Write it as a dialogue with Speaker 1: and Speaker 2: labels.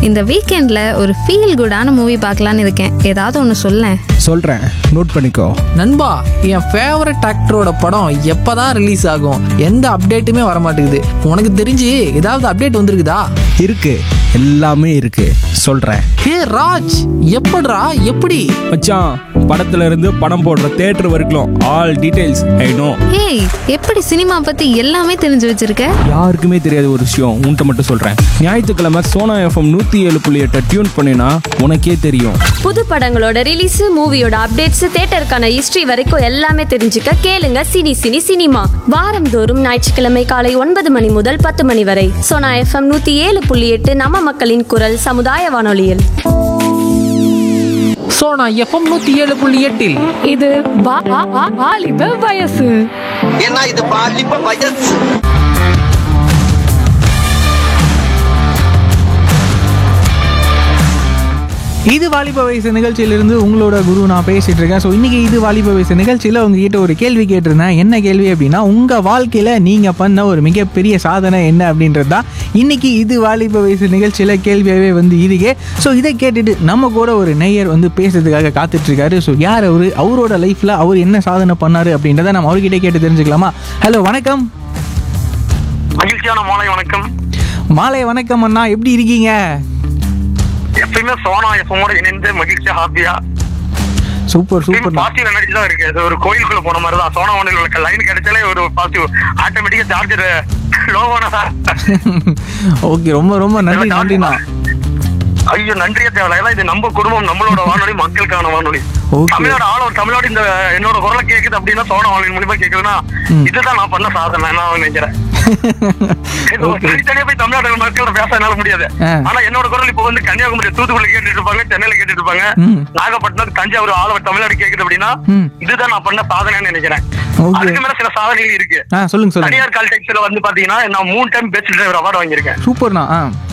Speaker 1: இந்த வீக்கெண்டில் ஒரு ஃபீல் குடான மூவி பார்க்கலான்னு இருக்கேன் ஏதாவது ஒன்று சொல்லேன்
Speaker 2: சொல்கிறேன் நோட் பண்ணிக்கோ
Speaker 3: நண்பா என் ஃபேவரட் ஆக்டரோட படம் எப்பதான் ரிலீஸ் ஆகும் எந்த அப்டேட்டுமே வர மாட்டேங்குது உனக்கு தெரிஞ்சு ஏதாவது அப்டேட் வந்திருக்குதா
Speaker 2: இருக்கு எல்லாமே இருக்கு சொல்கிறேன்
Speaker 3: ஹே ராஜ் எப்படிடா எப்படி
Speaker 2: மச்சான் படத்துல இருந்து படம் போடுற தேட்டர் வரைக்கும் ஆல் டீடைல்ஸ் ஐ நோ
Speaker 1: ஏய் எப்படி சினிமா பற்றி எல்லாமே தெரிஞ்சு வச்சிருக்க
Speaker 2: யாருக்குமே தெரியாத ஒரு விஷயம் உன்கிட்ட மட்டும் சொல்கிறேன் ஞாயிற்றுக்கிழமை சோனா எஃப்எம் நூற்றி ஏழு புள்ளி எட்டை டியூன் பண்ணினா உனக்கே தெரியும்
Speaker 4: புது படங்களோட ரிலீஸ் மூவியோட அப்டேட்ஸ் தேட்டருக்கான ஹிஸ்டரி வரைக்கும் எல்லாமே தெரிஞ்சுக்க கேளுங்க சினி சினி சினிமா வாரந்தோறும் ஞாயிற்றுக்கிழமை காலை ஒன்பது மணி முதல் பத்து மணி வரை சோனா எஃப்எம் நூத்தி ஏழு புள்ளி எட்டு நம்ம மக்களின் குரல் சமுதாய வானொலியில்
Speaker 3: ஸோ நான் எஃப்எம் நூற்றி ஏழு புள்ளி எட்டில்
Speaker 5: இது வா- வா- வா- வாலிப வயசு
Speaker 6: ஏன்னா இது பாலிப்ப வயசு
Speaker 7: இது வாலிப வயசு நிகழ்ச்சியிலிருந்து உங்களோட குரு நான் பேசிட்டு இருக்கேன் ஸோ இன்னைக்கு இது வாலிப வயசு நிகழ்ச்சியில் உங்ககிட்ட ஒரு கேள்வி கேட்டிருந்தேன் என்ன கேள்வி அப்படின்னா உங்கள் வாழ்க்கையில் நீங்கள் பண்ண ஒரு மிகப்பெரிய சாதனை என்ன அப்படின்றது தான் இன்னைக்கு இது வாலிப வயசு நிகழ்ச்சியில் கேள்வியாகவே வந்து இருக்கே ஸோ இதை கேட்டுட்டு நம்ம கூட ஒரு நேயர் வந்து பேசுறதுக்காக காத்துட்டு இருக்காரு ஸோ யார் அவர் அவரோட லைஃப்பில் அவர் என்ன சாதனை பண்ணாரு அப்படின்றத நம்ம அவர்கிட்ட கேட்டு தெரிஞ்சுக்கலாமா ஹலோ வணக்கம்
Speaker 8: மகிழ்ச்சியான மாலை வணக்கம்
Speaker 7: மாலை வணக்கம் அண்ணா எப்படி இருக்கீங்க
Speaker 8: எப்பயுமே சோனா எஃப்எம்மோட இணைந்து மகிழ்ச்சியா ஹாப்பியா
Speaker 7: சூப்பர் சூப்பர்
Speaker 8: பாசிட்டிவ் எனர்ஜி தான் இருக்கு அது ஒரு கோயிலுக்குள்ள போன மாதிரி தான் சோனா ஒன்றில் லைன் கிடைச்சாலே ஒரு பாசிட்டிவ் ஆட்டோமேட்டிக்கா சார்ஜர் லோவான
Speaker 7: ஓகே ரொம்ப ரொம்ப நன்றி நன்றிண்ணா
Speaker 8: ஐயோ நன்றியே தேவையில்ல ஏன்னா இது நம்ம குடும்பம் நம்மளோட வானொலி மக்களுக்கான வானொலி
Speaker 7: Okay.
Speaker 8: தமிழோட ஆள் ஒரு தமிழோட இந்த என்னோட குரலை கேக்குது அப்படின்னா சோனா வானொலி மூலியமா கேக்குதுன்னா இதுதான் நான் பண்ண சாதனை நான் நினைக்கிறேன் இது ஒரு தனித்தனியா போய் தமிழ்நாடு மக்கள் பேச என்னால முடியாது
Speaker 7: ஆ.
Speaker 8: ஆனா என்னோட குரல் இப்ப வந்து கன்னியாகுமரி தூத்துக்குடி கேட்டுட்டு இருப்பாங்க சென்னையில கேட்டுட்டு இருப்பாங்க
Speaker 7: ம்.
Speaker 8: நாகப்பட்டினம் தஞ்சாவூர் ஆலவர் தமிழ்நாடு கேக்குது அப்படின்னா
Speaker 7: ம்.
Speaker 8: இதுதான் நான் பண்ண சாதனைன்னு நினைக்கிறேன்
Speaker 7: Okay.
Speaker 8: அதுக்கு மேல சில சாதனைகள் இருக்கு
Speaker 7: ஆ சொல்லுங்க சொல்லுங்க
Speaker 8: தனியார் கால்டெக்ஸ்ல வந்து பாத்தீங்கன்னா நான் மூணு டைம் பெஸ்ட் டிரைவர் அவார்டு வாங்கியிருக்கேன்
Speaker 7: சூப்பர்ண்ணா ஆ